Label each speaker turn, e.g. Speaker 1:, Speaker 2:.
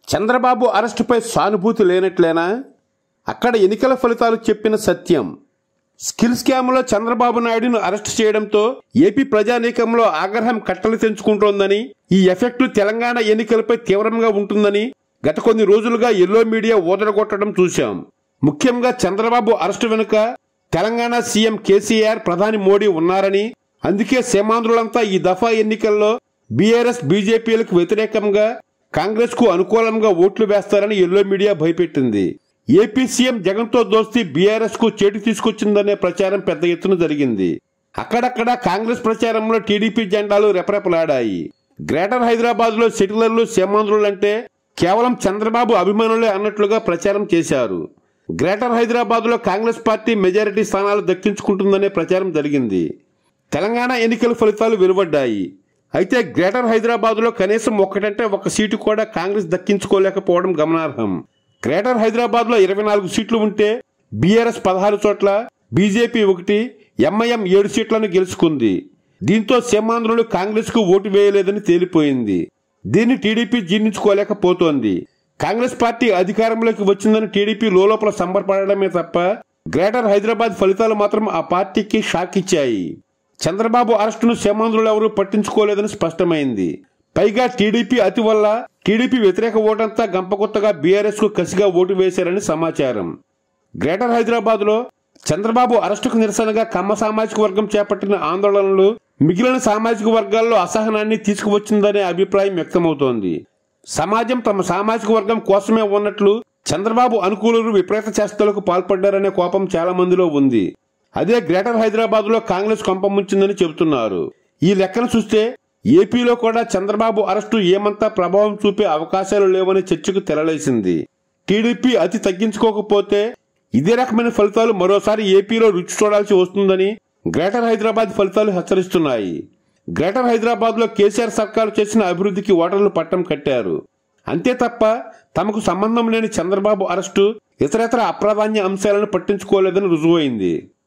Speaker 1: చంద్రబాబు అరెస్టుపై సానుభూతి లేనట్లేనా అక్కడ ఎన్నికల ఫలితాలు చెప్పిన సత్యం స్కిల్ స్కామ్లో చంద్రబాబు నాయుడును అరెస్ట్ చేయడంతో ఏపీ ప్రజానీకంలో ఆగ్రహం కట్టలు తెంచుకుంటోందని ఈ ఎఫెక్టు తెలంగాణ ఎన్నికలపై తీవ్రంగా ఉంటుందని గత కొన్ని రోజులుగా ఎల్లో మీడియా ఊదరగొట్టడం చూశాం ముఖ్యంగా చంద్రబాబు అరెస్టు వెనుక తెలంగాణ సీఎం కేసీఆర్ ప్రధాని మోడీ ఉన్నారని అందుకే సీమాంధ్రులంతా ఈ దఫా ఎన్నికల్లో బీఆర్ఎస్ బీజేపీలకు వ్యతిరేకంగా కాంగ్రెస్ కు అనుకూలంగా ఓట్లు వేస్తారని ఎల్లో మీడియా భయపెట్టింది ఏపీ సీఎం జగన్తో దోస్తి బీఆర్ఎస్ కు చేటు తీసుకొచ్చిందనే ప్రచారం పెద్ద ఎత్తున జరిగింది అక్కడక్కడ కాంగ్రెస్ ప్రచారంలో టీడీపీ జెండాలు రెపరెపలాడాయి గ్రేటర్ హైదరాబాద్ లో సెటిలర్లు సీమాంధ్రులంటే కేవలం చంద్రబాబు అభిమానులే అన్నట్లుగా ప్రచారం చేశారు గ్రేటర్ హైదరాబాద్ లో కాంగ్రెస్ పార్టీ మెజారిటీ స్థానాలు దక్కించుకుంటుందనే ప్రచారం జరిగింది తెలంగాణ ఎన్నికల ఫలితాలు వెలువడ్డాయి అయితే గ్రేటర్ హైదరాబాద్ లో కనీసం ఒక్కటంటే ఒక సీటు కూడా కాంగ్రెస్ దక్కించుకోలేకపోవడం గమనార్హం గ్రేటర్ హైదరాబాద్ లో ఇరవై నాలుగు సీట్లు ఉంటే బీఆర్ఎస్ పదహారు చోట్ల బీజేపీ ఒకటి ఎంఐఎం ఏడు సీట్లను గెలుచుకుంది దీంతో సీమాంధ్రులు కాంగ్రెస్ కు ఓటు వేయలేదని తేలిపోయింది దీన్ని టీడీపీ జీర్ణించుకోలేకపోతోంది కాంగ్రెస్ పార్టీ అధికారంలోకి వచ్చిందని టీడీపీ లోపల సంబరపడమే తప్ప గ్రేటర్ హైదరాబాద్ ఫలితాలు మాత్రం ఆ పార్టీకి షాక్ ఇచ్చాయి చంద్రబాబు అరెస్టును సీమాంధ్రులు ఎవరూ పట్టించుకోలేదని స్పష్టమైంది పైగా టీడీపీ అతి వల్ల టీడీపీ వ్యతిరేక ఓటంతా గంపకొత్తగా బీఆర్ఎస్ కు కసిగా ఓటు వేశారని సమాచారం గ్రేటర్ హైదరాబాద్ లో చంద్రబాబు అరెస్టుకు నిరసనగా కమ్మ సామాజిక వర్గం చేపట్టిన ఆందోళనలు మిగిలిన సామాజిక వర్గాల్లో అసహనాన్ని తీసుకువచ్చిందనే అభిప్రాయం వ్యక్తమవుతోంది సమాజం తమ సామాజిక వర్గం కోసమే ఉన్నట్లు చంద్రబాబు అనుకూలులు విపరీత చేష్టలకు పాల్పడ్డారనే కోపం చాలా మందిలో ఉంది అదే గ్రేటర్ హైదరాబాద్ లో కాంగ్రెస్ కొంపముంచిందని చెబుతున్నారు ఈ లెక్కను చూస్తే ఏపీలో కూడా చంద్రబాబు అరెస్టు ఏమంతా ప్రభావం చూపే అవకాశాలు లేవని చర్చకు తెరలేసింది టీడీపీ అతి తగ్గించుకోకపోతే ఇదే రకమైన ఫలితాలు మరోసారి ఏపీలో రుచి చూడాల్సి వస్తుందని గ్రేటర్ హైదరాబాద్ ఫలితాలు హెచ్చరిస్తున్నాయి గ్రేటర్ హైదరాబాద్ లో కేసీఆర్ సర్కారు చేసిన అభివృద్ధికి ఓటర్లు పట్టం కట్టారు అంతే తప్ప తమకు సంబంధం లేని చంద్రబాబు అరెస్టు ఇతరేతర అప్రాధాన్య అంశాలను పట్టించుకోలేదని రుజువైంది